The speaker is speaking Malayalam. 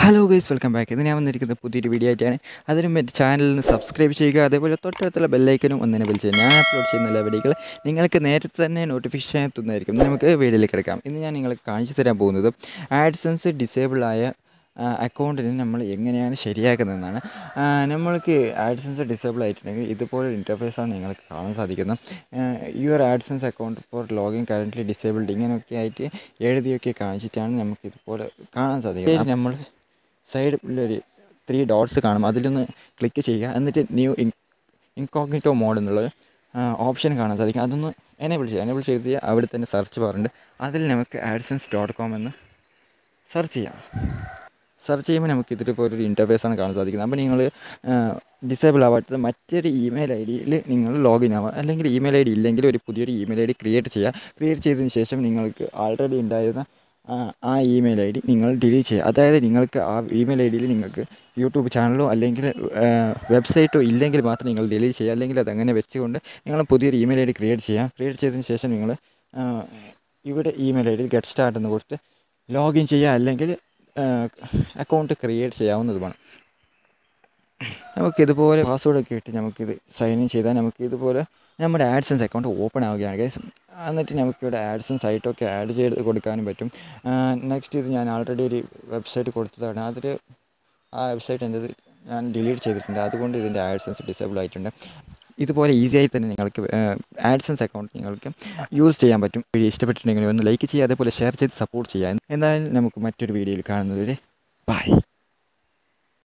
ഹലോ ഗൈസ് വെൽക്കം ബാക്ക് ഇത് ഞാൻ വന്നിരിക്കുന്നത് പുതിയൊരു വീഡിയോ ആയിട്ടാണ് അതിന് മറ്റ് ചാനലിന് സബ്സ്ക്രൈബ് ചെയ്യുക അതേപോലെ തൊട്ടടുത്തുള്ള ബെല്ലൈക്കനും ഒന്നിനെ വിളിച്ച് ഞാൻ അപ്ലോഡ് ചെയ്യുന്ന എല്ലാ വീഡിയോകൾ നിങ്ങൾക്ക് നേരത്തെ തന്നെ നോട്ടിഫിക്കേഷൻ എത്തുന്നതായിരിക്കും ഇന്ന് നമുക്ക് വീഡിയോയിലേക്ക് കിടക്കാം ഇന്ന് ഞാൻ നിങ്ങൾക്ക് കാണിച്ചു തരാൻ പോകുന്നത് ആഡ്സൻസ് ഡിസേബിൾ ആയ അക്കൗണ്ടിന് നമ്മൾ എങ്ങനെയാണ് ശരിയാക്കുന്നതെന്നാണ് ആ, നമ്മൾക്ക് ആഡ്സൻസ് ഡിസേബിൾ ആയിട്ടുണ്ടെങ്കിൽ ഇതുപോലെ ഇൻ്റർഫേസാണ് നിങ്ങൾക്ക് കാണാൻ സാധിക്കുന്നത് your AdSense account for login currently disabled ഇങ്ങനെയൊക്കെ ആയിട്ട് എഴുതിയൊക്കെ കാണിച്ചിട്ടാണ് നമുക്ക് ഇതുപോലെ കാണാൻ സാധിക്കുന്നത് നമ്മൾ സൈഡിലൊരു ത്രീ ഡോട്ട്സ് കാണും അതിലൊന്ന് ക്ലിക്ക് ചെയ്യുക എന്നിട്ട് ന്യൂ ഇൻകോഗ്നിറ്റോ മോഡ് എന്നുള്ള ഓപ്ഷൻ കാണാൻ സാധിക്കും അതൊന്ന് എനേബിൾ ചെയ്യുക എനേബിൾ ചെയ്ത് കഴിഞ്ഞാൽ അവിടെ തന്നെ സെർച്ച് ബാറുണ്ട് അതിൽ നമുക്ക് ആഡ്സൻസ് ഡോട്ട് കോം എന്ന് സെർച്ച് ചെയ്യാം സെർച്ച് ചെയ്യുമ്പോൾ നമുക്ക് ഇതിലിപ്പോൾ ഒരു ഇൻ്റർഫേസാണ് കാണാൻ സാധിക്കുന്നത് അപ്പോൾ നിങ്ങൾ ഡിസേബിൾ ആവാത്തത് മറ്റൊരു ഇമെയിൽ ഐ ഡിയിൽ നിങ്ങൾ ലോഗിൻ ആവുക അല്ലെങ്കിൽ ഇമെയിൽ ഐ ഡി ഇല്ലെങ്കിൽ ഒരു പുതിയൊരു ഇമെയിൽ ഐ ഡി ക്രിയേറ്റ് ചെയ്യുക ക്രിയേറ്റ് ചെയ്തതിന് ശേഷം നിങ്ങൾക്ക് ആൾറെഡി ഉണ്ടായിരുന്ന ആ, ആ ഇമെയിൽ ഐ ഡി നിങ്ങൾ ഡിലീറ്റ് ചെയ്യുക അതായത് നിങ്ങൾക്ക് ആ ഇമെയിൽ ഐ ഡിയിൽ നിങ്ങൾക്ക് യൂട്യൂബ് ചാനലോ അല്ലെങ്കിൽ വെബ്സൈറ്റോ ഇല്ലെങ്കിൽ മാത്രം നിങ്ങൾ ഡിലീറ്റ് ചെയ്യുക അല്ലെങ്കിൽ അതങ്ങനെ വെച്ചുകൊണ്ട് നിങ്ങൾ പുതിയൊരു ഇമെയിൽ ഐ ഡി ക്രിയേറ്റ് ചെയ്യുക ക്രിയേറ്റ് ചെയ്തതിന് ശേഷം നിങ്ങൾ ഇവിടെ ഇമെയിൽ ഐ ഡിയിൽ ഗെറ്റ് സ്റ്റാർട്ട് എന്ന് കൊടുത്ത് ലോഗിൻ ചെയ്യുക അല്ലെങ്കിൽ അക്കൗണ്ട് ക്രിയേറ്റ് ചെയ്യാവുന്നതുമാണ് നമുക്കിതുപോലെ പാസ്വേഡൊക്കെ ഇട്ട് നമുക്കിത് സൈൻ ഇൻ ചെയ്താൽ നമുക്ക് ഇതുപോലെ നമ്മുടെ ആഡ്സൻസ് അക്കൗണ്ട് ഓപ്പൺ ആവുകയാണ് ഗൈസ് എന്നിട്ട് നമുക്കിവിടെ ആഡ്സൻസ് ആയിട്ടൊക്കെ ആഡ് ചെയ്ത് കൊടുക്കാനും പറ്റും നെക്സ്റ്റ് ഇത് ഞാൻ ആൾറെഡി ഒരു വെബ്സൈറ്റ് കൊടുത്തതാണ് അതിൽ ആ വെബ്സൈറ്റ് എൻ്റെ ഞാൻ ഡിലീറ്റ് ചെയ്തിട്ടുണ്ട് അതുകൊണ്ട് ഇതിൻ്റെ ആഡ്സൻസ് ഡിസേബിൾ ആയിട്ടുണ്ട് ഇതുപോലെ ഈസി ആയി തന്നെ നിങ്ങൾക്ക് ആഡ്സൻസ് അക്കൗണ്ട് നിങ്ങൾക്ക് യൂസ് ചെയ്യാൻ പറ്റും വീഡിയോ ഇഷ്ടപ്പെട്ടിട്ടുണ്ടെങ്കിൽ ഒന്ന് ലൈക്ക് ചെയ്യുക അതേപോലെ ഷെയർ ചെയ്ത് സപ്പോർട്ട് ചെയ്യുക എന്തായാലും നമുക്ക് മറ്റൊരു വീഡിയോയിൽ കാണുന്നത് ബൈ